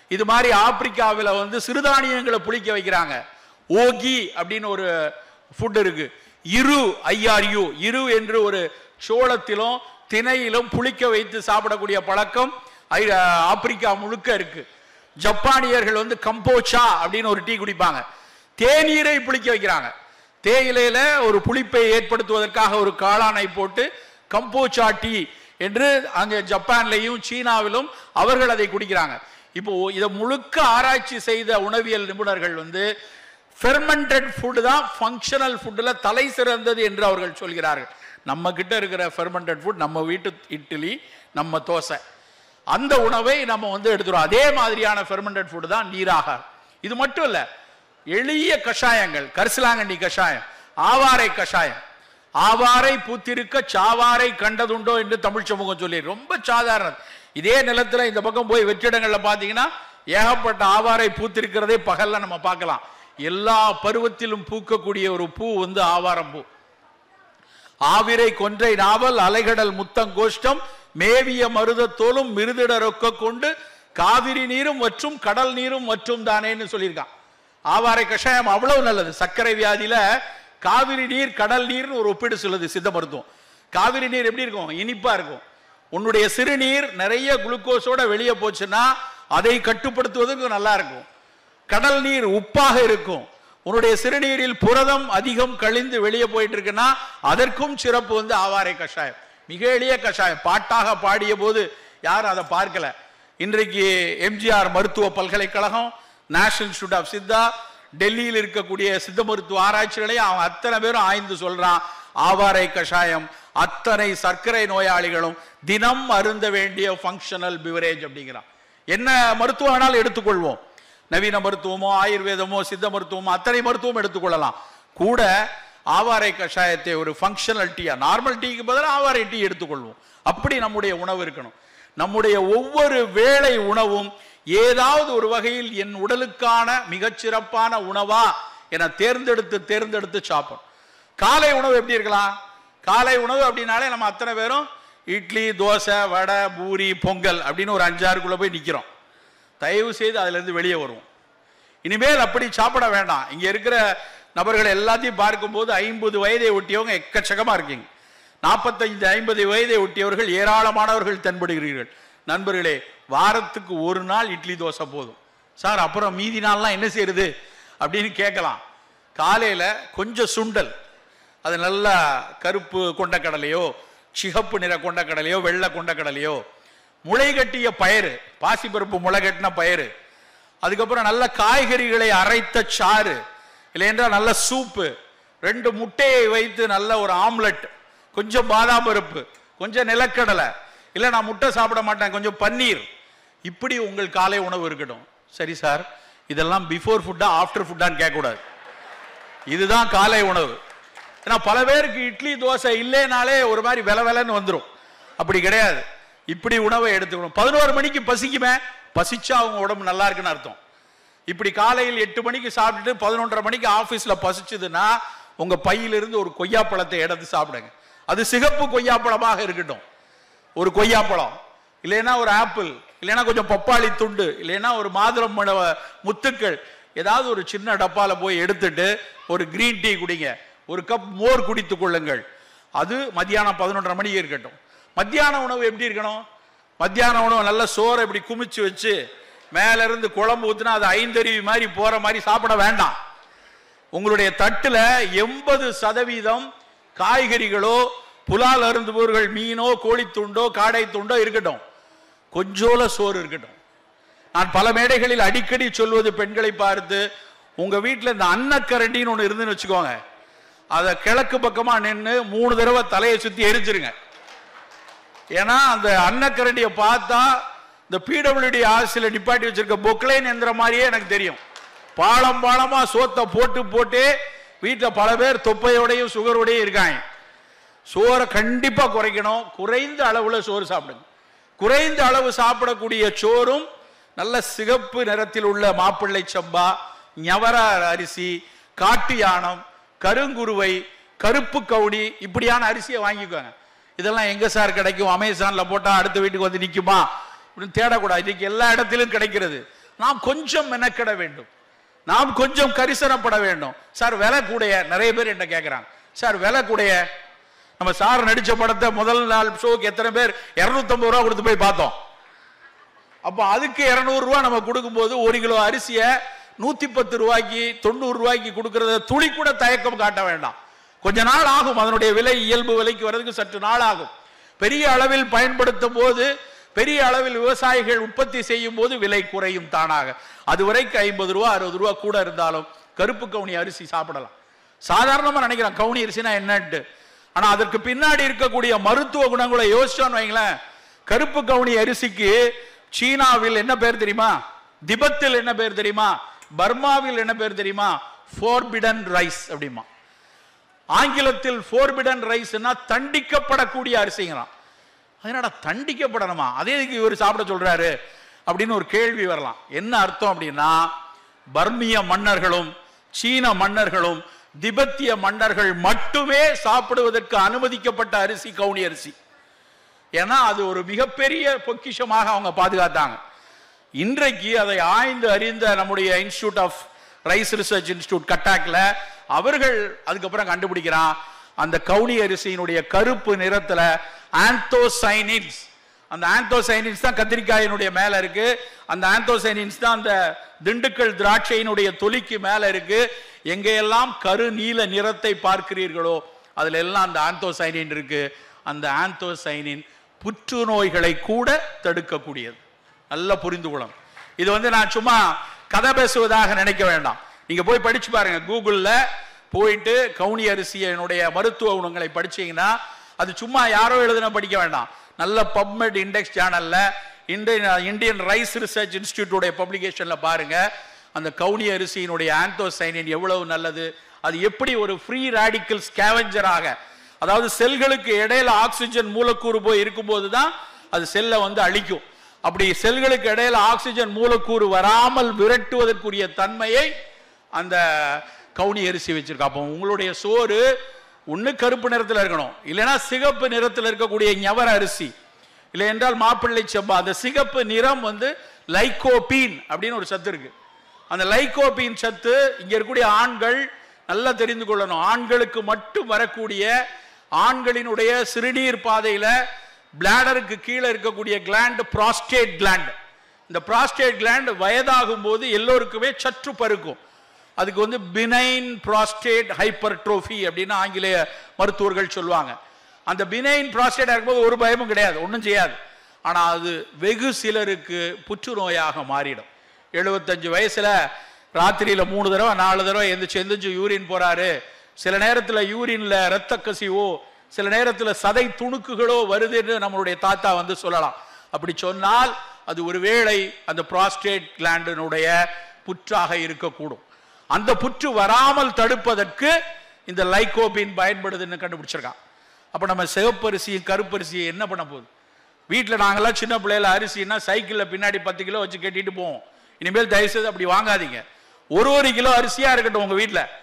இது மாதிரி ஆப்பிரிக்காவில் வந்து சிறுதானியங்களை புளிக்க வைக்கிறாங்க ஓகி அப்படின்னு ஒரு ஃபுட் இருக்கு இரு ஐஆர்யூ இரு என்று ஒரு சோளத்திலும் திணையிலும் புளிக்க வைத்து சாப்பிடக்கூடிய பழக்கம் ஐ- ஆப்பிரிக்கா முழுக்க இருக்கு ஜப்பானியர்கள் வந்து கம்போச்சா அப்படின்னு ஒரு டீ குடிப்பாங்க தேநீரை புளிக்க வைக்கிறாங்க தேயிலையில ஒரு புளிப்பை ஏற்படுத்துவதற்காக ஒரு காளானை போட்டு கம்போச்சா டீ என்று அங்க ஜப்பான்லையும் சீனாவிலும் அவர்கள் அதை குடிக்கிறாங்க இப்போ இதை முழுக்க ஆராய்ச்சி செய்த உணவியல் நிபுணர்கள் வந்து ஃபெர்மெண்டட் ஃபுட் தான் ஃபங்க்ஷனல் ஃபுட்டில் தலை சிறந்தது என்று அவர்கள் சொல்கிறார்கள் நம்ம கிட்ட இருக்கிற ஃபெர்மெண்டட் ஃபுட் நம்ம வீட்டு இட்லி நம்ம தோசை அந்த உணவை நம்ம வந்து எடுத்துறோம் அதே மாதிரியான ஃபெர்மெண்டட் ஃபுட் தான் நீராகாரம் இது மட்டும் இல்ல எளிய கஷாயங்கள் கரிசலாங்கண்ணி கஷாயம் ஆவாரை கஷாயம் ஆவாரை பூத்திருக்க சாவாரை கண்டதுண்டோ என்று தமிழ் சமூகம் சொல்லி ரொம்ப சாதாரணம் இதே நிலத்துல இந்த பக்கம் போய் வெற்றிடங்கள்ல பாத்தீங்கன்னா ஏகப்பட்ட ஆவாரை பூத்திருக்கிறதே பகல்ல நம்ம பார்க்கலாம் எல்லா பருவத்திலும் பூக்கக்கூடிய ஒரு பூ வந்து ஆவாரம் பூ ஆவிரை கொன்றை நாவல் அலைகடல் முத்தங்கோஷ்டம் மேவிய மருதத்தோலும் மிருதிட ரொக்க கொண்டு காவிரி நீரும் மற்றும் கடல் நீரும் மற்றும் தானேன்னு சொல்லியிருக்கான் ஆவாரை கஷாயம் அவ்வளவு நல்லது சர்க்கரை வியாதியில காவிரி நீர் கடல் நீர்னு ஒரு ஒப்பீடு சொல்லுது சித்த மருத்துவம் காவிரி நீர் எப்படி இருக்கும் இனிப்பா இருக்கும் உன்னுடைய சிறுநீர் நிறைய குளுக்கோஸோட வெளியே போச்சுன்னா அதை கட்டுப்படுத்துவதற்கு நல்லா இருக்கும் கடல் நீர் உப்பாக இருக்கும் உன்னுடைய சிறுநீரில் புரதம் அதிகம் கழிந்து வெளியே போயிட்டு இருக்குன்னா அதற்கும் சிறப்பு வந்து ஆவாரை கஷாயம் மிக எளிய கஷாயம் பாட்டாக பாடிய போது யாரும் அதை பார்க்கல இன்றைக்கு எம்ஜிஆர் மருத்துவ பல்கலைக்கழகம் நேஷனல் இன்ஸ்டியூட் ஆஃப் சித்தா டெல்லியில் இருக்கக்கூடிய சித்த மருத்துவ ஆராய்ச்சி நிலையம் அவன் அத்தனை பேரும் ஆய்ந்து சொல்றான் ஆவாரை கஷாயம் அத்தனை சர்க்கரை நோயாளிகளும் தினம் அருந்த வேண்டிய ஃபங்க்ஷனல் பிவரேஜ் அப்படிங்கிறான் என்ன மருத்துவம் வேணாலும் எடுத்துக்கொள்வோம் நவீன மருத்துவமோ ஆயுர்வேதமோ சித்த மருத்துவமோ அத்தனை மருத்துவம் எடுத்துக்கொள்ளலாம் கூட ஆவாரை கஷாயத்தை ஒரு ஃபங்க்ஷனல் டீயா நார்மல் டீக்கு பதிலாக ஆவாரை டீ எடுத்துக்கொள்வோம் அப்படி நம்முடைய உணவு இருக்கணும் நம்முடைய ஒவ்வொரு வேளை உணவும் ஏதாவது ஒரு வகையில் என் உடலுக்கான மிகச்சிறப்பான உணவா என தேர்ந்தெடுத்து தேர்ந்தெடுத்து சாப்பிடும் காலை உணவு எப்படி இருக்கலாம் காலை உணவு அப்படின்னாலே நம்ம அத்தனை பேரும் இட்லி தோசை வடை பூரி பொங்கல் அப்படின்னு ஒரு அஞ்சாறுக்குள்ள போய் நிக்கிறோம் தயவு செய்து அதுல இருந்து வெளியே வருவோம் இனிமேல் அப்படி சாப்பிட வேண்டாம் இங்க இருக்கிற நபர்கள் எல்லாத்தையும் பார்க்கும்போது ஐம்பது வயதை ஒட்டியவங்க எக்கச்சக்கமா இருக்கீங்க நாற்பத்தைந்து ஐம்பது வயதை ஒட்டியவர்கள் ஏராளமானவர்கள் தென்படுகிறீர்கள் நண்பர்களே வாரத்துக்கு ஒரு நாள் இட்லி தோசை போதும் சார் அப்புறம் மீதி நாள்லாம் என்ன செய்யறது அப்படின்னு கேட்கலாம் காலையில கொஞ்சம் சுண்டல் அது நல்லா கருப்பு கொண்டக்கடலையோ சிகப்பு நிற கொண்டக்கடலையோ வெள்ளை கொண்டக்கடலையோ முளை கட்டிய பயறு பாசிப்பருப்பு முளை கட்டின பயறு அதுக்கப்புறம் நல்ல காய்கறிகளை அரைத்த சாறு இல்லையென்றால் நல்ல சூப்பு ரெண்டு முட்டையை வைத்து நல்ல ஒரு ஆம்லெட் கொஞ்சம் பாதாம் பருப்பு கொஞ்சம் நிலக்கடலை இல்லை நான் முட்டை சாப்பிட மாட்டேன் கொஞ்சம் பன்னீர் இப்படி உங்கள் காலை உணவு இருக்கட்டும் சரி சார் இதெல்லாம் பிஃபோர் ஃபுட்டா ஆஃப்டர் ஃபுட்டான்னு கேட்கக்கூடாது இதுதான் காலை உணவு ஏன்னா பல பேருக்கு இட்லி தோசை இல்லைனாலே ஒரு மாதிரி வெல வெலன்னு வந்துடும் அப்படி கிடையாது இப்படி உணவை எடுத்துக்கணும் பதினோரு மணிக்கு பசிக்குமே பசிச்சா அவங்க உடம்பு நல்லா இருக்குன்னு அர்த்தம் இப்படி காலையில் எட்டு மணிக்கு சாப்பிட்டுட்டு பதினொன்றரை மணிக்கு ஆபீஸ்ல பசிச்சுதுன்னா உங்க பையிலிருந்து ஒரு கொய்யாப்பழத்தை எடுத்து சாப்பிடுங்க அது சிகப்பு கொய்யாப்பழமாக இருக்கட்டும் ஒரு கொய்யாப்பழம் இல்லைன்னா ஒரு ஆப்பிள் இல்லைன்னா கொஞ்சம் பப்பாளி துண்டு இல்லைன்னா ஒரு மாதுளம் மண- முத்துக்கள் ஏதாவது ஒரு சின்ன டப்பால போய் எடுத்துட்டு ஒரு கிரீன் டீ குடிங்க ஒரு கப் மோர் குடித்துக் கொள்ளுங்கள் அது மத்தியானம் பதினொன்றரை மணிக்கு இருக்கட்டும் மத்தியான உணவு எப்படி இருக்கணும் மத்தியான உணவு நல்ல சோறை இப்படி குமிச்சு வச்சு மேல இருந்து குழம்பு ஊத்துனா அது ஐந்தருவி மாதிரி போற மாதிரி சாப்பிட வேண்டாம் உங்களுடைய தட்டுல எண்பது சதவீதம் காய்கறிகளோ புலால் அருந்துபவர்கள் மீனோ கோழித்துண்டோ காடை துண்டோ இருக்கட்டும் கொஞ்சோல சோறு இருக்கட்டும் நான் பல மேடைகளில் அடிக்கடி சொல்வது பெண்களை பார்த்து உங்க வீட்டில் இந்த அன்னக்கரண்டின்னு ஒன்று இருந்துன்னு வச்சுக்கோங்க அதை கிழக்கு பக்கமா நின்று மூணு தடவை தலையை சுத்தி எரிச்சிருங்க ஏன்னா அந்த அன்னக்கரண்டியை பார்த்தா இந்த பிடபிள்யூடி ஆசில நிப்பாட்டி வச்சிருக்க பொக்லைன் எந்திர மாதிரியே எனக்கு தெரியும் பாலம் பாலமா சோத்தை போட்டு போட்டு வீட்டில் பல பேர் தொப்பையோடையும் சுகரோடையும் இருக்காங்க சோறை கண்டிப்பா குறைக்கணும் குறைந்த அளவுல சோறு சாப்பிடுங்க குறைந்த அளவு சாப்பிடக்கூடிய சோறும் நல்ல சிகப்பு நிறத்தில் உள்ள மாப்பிள்ளை சம்பா ஞவர அரிசி காட்டு யானம் கருங்குருவை கருப்பு கவுனி இப்படியான அரிசியை வாங்கிக்கோங்க இதெல்லாம் எங்க சார் கிடைக்கும் அமேசான்ல போட்டா அடுத்த வீட்டுக்கு வந்து நிக்குமா அப்படின்னு தேடக்கூடாது இன்னைக்கு எல்லா இடத்திலும் கிடைக்கிறது நாம் கொஞ்சம் மெனக்கிட வேண்டும் நாம் கொஞ்சம் கரிசனப்பட வேண்டும் சார் விலை கூடைய நிறைய பேர் என்ன கேட்குறாங்க சார் விலை கூடைய நம்ம சார் நடிச்ச படத்தை முதல் நாள் ஷோக்கு எத்தனை பேர் இரநூத்தம்பது ரூபா கொடுத்து போய் பார்த்தோம் அப்போ அதுக்கு இருநூறு ரூபா நம்ம கொடுக்கும்போது ஒரு கிலோ அரிசியை நூத்தி பத்து ரூபாய்க்கு தொண்ணூறு ரூபாய்க்கு கொடுக்கறத துளி கூட தயக்கம் காட்ட வேண்டாம் கொஞ்ச நாள் ஆகும் அதனுடைய விலை இயல்பு விலைக்கு வர்றதுக்கு சற்று நாள் ஆகும் பெரிய அளவில் பயன்படுத்தும் போது பெரிய அளவில் விவசாயிகள் உற்பத்தி செய்யும் போது விலை குறையும் தானாக அது வரைக்கும் ஐம்பது ரூபா அறுபது ரூபா கூட இருந்தாலும் கருப்பு கவுனி அரிசி சாப்பிடலாம் சாதாரணமா நினைக்கிறேன் கவுனி அரிசினா என்னன்ட்டு ஆனா அதற்கு பின்னாடி இருக்கக்கூடிய மருத்துவ குணங்களை யோசிச்சோன்னு வைங்களேன் கருப்பு கவுனி அரிசிக்கு சீனாவில் என்ன பேர் தெரியுமா திபத்தில் என்ன பேர் தெரியுமா பர்மாவில் என்ன பேர் தெரியுமா ஃபோர்பிடன் ரைஸ் அப்படிமா ஆங்கிலத்தில் ஃபோர்பிடன் ரைஸ்னா தண்டிக்கப்படக்கூடிய அரிசிங்கிறான் அதனடா தண்டிக்கப்படணுமா அதே இதுக்கு இவர் சாப்பிட சொல்றாரு அப்படின்னு ஒரு கேள்வி வரலாம் என்ன அர்த்தம் அப்படின்னா பர்மிய மன்னர்களும் சீன மன்னர்களும் திபெத்திய மன்னர்கள் மட்டுமே சாப்பிடுவதற்கு அனுமதிக்கப்பட்ட அரிசி கவுனி அரிசி ஏன்னா அது ஒரு மிகப்பெரிய பொக்கிஷமாக அவங்க பாதுகாத்தாங்க இன்றைக்கு அதை ஆய்ந்து அறிந்த நம்முடைய institute of rice research institute கட்டாக்ல அவர்கள் அதுக்கப்புறம் கண்டுபிடிக்கிறான் அந்த கவுனி அரிசியினுடைய கருப்பு நிறத்துல ஆந்தோசைனின்ஸ் அந்த ஆந்தோசைனின்ஸ் தான் கத்திரிக்காயினுடைய மேல இருக்கு அந்த ஆந்தோசைனின்ஸ் தான் அந்த திண்டுக்கல் திராட்சையினுடைய தொலிக்கு மேல இருக்கு எங்கெல்லாம் கரு நீல நிறத்தை பார்க்கிறீர்களோ அதுல எல்லாம் அந்த ஆந்தோசைனின் இருக்கு அந்த ஆந்தோசைனின் புற்றுநோய்களை கூட தடுக்கக்கூடியது நல்லா புரிந்து கொள்ளும் இது வந்து நான் சும்மா கதை பேசுவதாக நினைக்க வேண்டாம் நீங்க போய் படிச்சு பாருங்க கூகுள்ல போயிட்டு கவுனி அரிசியினுடைய மருத்துவ குணங்களை படிச்சீங்கன்னா அது சும்மா யாரோ எழுதுன படிக்க வேண்டாம் நல்ல பப்மெட் இண்டெக்ஸ் சேனல்ல இந்தியன் இந்தியன் ரைஸ் ரிசர்ச் இன்ஸ்டியூட்டோடைய பப்ளிகேஷன்ல பாருங்க அந்த கவுனி அரிசியினுடைய ஆந்தோசைனின் எவ்வளவு நல்லது அது எப்படி ஒரு ஃப்ரீ ரேடிக்கல் ஸ்கேவஞ்சராக அதாவது செல்களுக்கு இடையில ஆக்சிஜன் மூலக்கூறு போய் இருக்கும்போது தான் அது செல்லை வந்து அழிக்கும் அப்படி செல்களுக்கு இடையில ஆக்சிஜன் மூலக்கூறு வராமல் விரட்டுவதற்குரிய தன்மையை அந்த கவுனி அரிசி வச்சிருக்கா அப்போ உங்களுடைய சோறு ஒண்ணு கருப்பு நிறத்தில் இருக்கணும் இல்லைன்னா சிகப்பு நிறத்தில் இருக்கக்கூடிய ஞவர அரிசி இல்லை என்றால் மாப்பிள்ளை செம்பா அந்த சிகப்பு நிறம் வந்து லைகோபீன் அப்படின்னு ஒரு சத்து இருக்கு அந்த லைகோபீன் சத்து இங்க இருக்கக்கூடிய ஆண்கள் நல்லா தெரிந்து கொள்ளணும் ஆண்களுக்கு மட்டும் வரக்கூடிய ஆண்களினுடைய சிறுநீர் பாதையில பிளாடருக்கு கீழே இருக்கக்கூடிய கிளாண்ட் ப்ராஸ்டேட் கிளாண்ட் இந்த ப்ராஸ்டேட் கிளாண்ட் வயதாகும் போது எல்லோருக்குமே சற்று பருக்கும் அதுக்கு வந்து பினைன் ப்ராஸ்டேட் ஹைப்பர்ட்ரோஃபி அப்படின்னு ஆங்கிலேய மருத்துவர்கள் சொல்லுவாங்க அந்த பினைன் ப்ராஸ்டேட் இருக்கும்போது ஒரு பயமும் கிடையாது ஒன்றும் செய்யாது ஆனால் அது வெகு சிலருக்கு புற்றுநோயாக மாறிடும் எழுபத்தஞ்சு வயசுல ராத்திரியில மூணு தடவை நாலு தடவை எந்திரிச்சு எந்திரிச்சு யூரின் போறாரு சில நேரத்தில் யூரின்ல ரத்த கசிவோ சில நேரத்தில் சதை துணுக்குகளோ வருதுன்னு நம்மளுடைய தாத்தா வந்து சொல்லலாம் அப்படி சொன்னால் அது ஒருவேளை அந்த ப்ராஸ்டேட் கிளாண்டினுடைய புற்றாக இருக்கக்கூடும் அந்த புற்று வராமல் தடுப்பதற்கு இந்த லைகோபின் பயன்படுதுன்னு கண்டுபிடிச்சிருக்கான் அப்ப நம்ம சிவப்பரிசியும் கருப்பரிசியும் என்ன பண்ண போகுது வீட்டில் நாங்கெல்லாம் சின்ன பிள்ளையில அரிசின்னா சைக்கிளில் பின்னாடி பத்து கிலோ வச்சு கட்டிட்டு போவோம் இனிமேல் தயவுசெய்து அப்படி வாங்காதீங்க ஒரு ஒரு கிலோ அரிசியா இருக்கட்டும் உங்க வீட்டில்